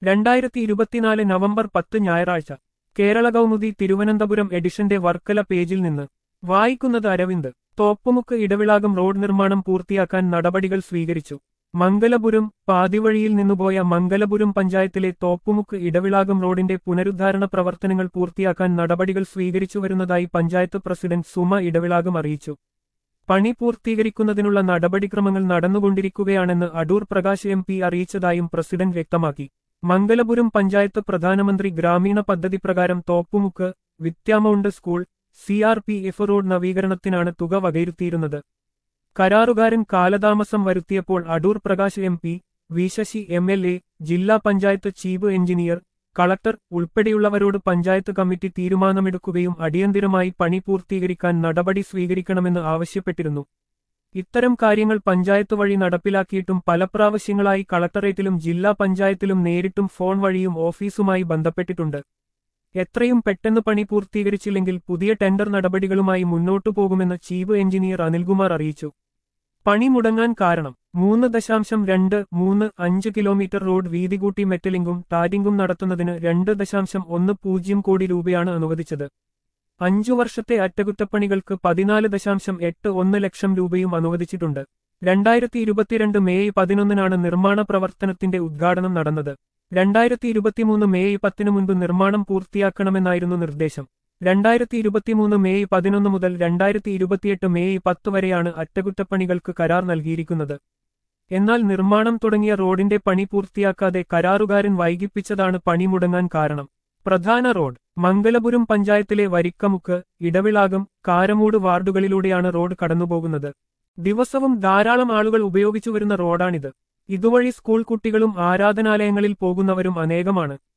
രണ്ടായിരത്തി ഇരുപത്തിനാല് നവംബർ പത്ത് ഞായറാഴ്ച കേരള കൗമുദി തിരുവനന്തപുരം എഡിഷന്റെ വർക്കല പേജിൽ നിന്ന് വായിക്കുന്നത് അരവിന്ദ് തോപ്പുമുക്ക് ഇടവിളാകം റോഡ് നിർമ്മാണം പൂർത്തിയാക്കാൻ നടപടികൾ സ്വീകരിച്ചു മംഗലപുരം പാതിവഴിയിൽ നിന്നുപോയ മംഗലപുരം പഞ്ചായത്തിലെ തോപ്പുമുക്ക് ഇടവിളാകം റോഡിന്റെ പുനരുദ്ധാരണ പ്രവർത്തനങ്ങൾ പൂർത്തിയാക്കാൻ നടപടികൾ സ്വീകരിച്ചു വരുന്നതായി പഞ്ചായത്ത് പ്രസിഡന്റ് സുമ ഇടവിളാകം അറിയിച്ചു പണി പൂർത്തീകരിക്കുന്നതിനുള്ള നടപടിക്രമങ്ങൾ നടന്നുകൊണ്ടിരിക്കുകയാണെന്ന് അടൂർ പ്രകാശ് എം പി അറിയിച്ചതായും പ്രസിഡന്റ് വ്യക്തമാക്കി മംഗലപുരം പഞ്ചായത്ത് പ്രധാനമന്ത്രി ഗ്രാമീണ പദ്ധതി പ്രകാരം Thoppumukku Vidyamount school C R P F road നവീകരണത്തിനാണ് തുക വകയിരുത്തിയിരുന്നത് കരാറുകാരൻ കാലതാമസം വരുത്തിയപ്പോൾ Adoor Prakash M P V Sasi M L A ജില്ലാ പഞ്ചായത്ത് ചീഫ് എഞ്ചിനീയർ കളക്ടർ ഉൾപ്പെടെയുള്ളവരോട് പഞ്ചായത്ത് കമ്മിറ്റി തീരുമാനമെടുക്കുകയും അടിയന്തിരമായി പണി പൂർത്തീകരിക്കാൻ നടപടി സ്വീകരിക്കണമെന്ന് ആവശ്യപ്പെട്ടിരുന്നു ഇത്തരം കാര്യങ്ങൾ പഞ്ചായത്ത് വഴി നടപ്പിലാക്കിയിട്ടും പല പ്രാവശ്യങ്ങളായി കളക്ടറേറ്റിലും ജില്ലാ പഞ്ചായത്തിലും നേരിട്ടും ഫോൺ വഴിയും ഓഫീസുമായി ബന്ധപ്പെട്ടിട്ടുണ്ട് എത്രയും പെട്ടെന്ന് പണി പൂർത്തീകരിച്ചില്ലെങ്കിൽ പുതിയ ടെൻഡർ നടപടികളുമായി മുന്നോട്ടു പോകുമെന്ന് ചീഫ് എഞ്ചിനീയർ അനിൽകുമാർ അറിയിച്ചു പണി മുടങ്ങാൻ കാരണം മൂന്ന് ദശാംശം രണ്ട് മൂന്ന് അഞ്ച് കിലോമീറ്റർ റോഡ് വീതി കൂട്ടി മെറ്റലിംഗും ടാരിംഗും നടത്തുന്നതിന് രണ്ട് ദശാംശം ഒന്ന് പൂജ്യം കോടി രൂപയാണ് അനുവദിച്ചത് അഞ്ചു വർഷത്തെ അറ്റകുറ്റപ്പണികൾക്ക് പതിനാല് ദശാംശം എട്ട് ഒന്ന് ലക്ഷം രൂപയും അനുവദിച്ചിട്ടുണ്ട് രണ്ടായിരത്തി ഇരുപത്തിരണ്ട് മെയ് പതിനൊന്നിനാണ് നിർമ്മാണ പ്രവർത്തനത്തിന്റെ ഉദ്ഘാടനം നടന്നത് രണ്ടായിരത്തി ഇരുപത്തിമൂന്ന് മെയ് പത്തിനു മുൻപ് നിർമ്മാണം പൂർത്തിയാക്കണമെന്നായിരുന്നു നിർദ്ദേശം രണ്ടായിരത്തി ഇരുപത്തിമൂന്ന് മെയ് പതിനൊന്ന് മുതൽ രണ്ടായിരത്തി ഇരുപത്തിയെട്ട് മെയ് പത്ത് വരെയാണ് അറ്റകുറ്റപ്പണികൾക്ക് കരാർ നൽകിയിരിക്കുന്നത് എന്നാൽ നിർമ്മാണം തുടങ്ങിയ റോഡിന്റെ പണി പൂർത്തിയാക്കാതെ കരാറുകാരൻ വൈകിപ്പിച്ചതാണ് പണി മുടങ്ങാൻ കാരണം പ്രധാന റോഡ് മംഗലപുരം പഞ്ചായത്തിലെ വരിക്കമുക്ക് ഇടവിളാകം കാരമൂട് വാർഡുകളിലൂടെയാണ് റോഡ് കടന്നുപോകുന്നത് ദിവസവും ധാരാളം ആളുകൾ ഉപയോഗിച്ചു വരുന്ന റോഡാണിത് ഇതുവഴി സ്കൂൾ കുട്ടികളും ആരാധനാലയങ്ങളിൽ പോകുന്നവരും അനേകമാണ്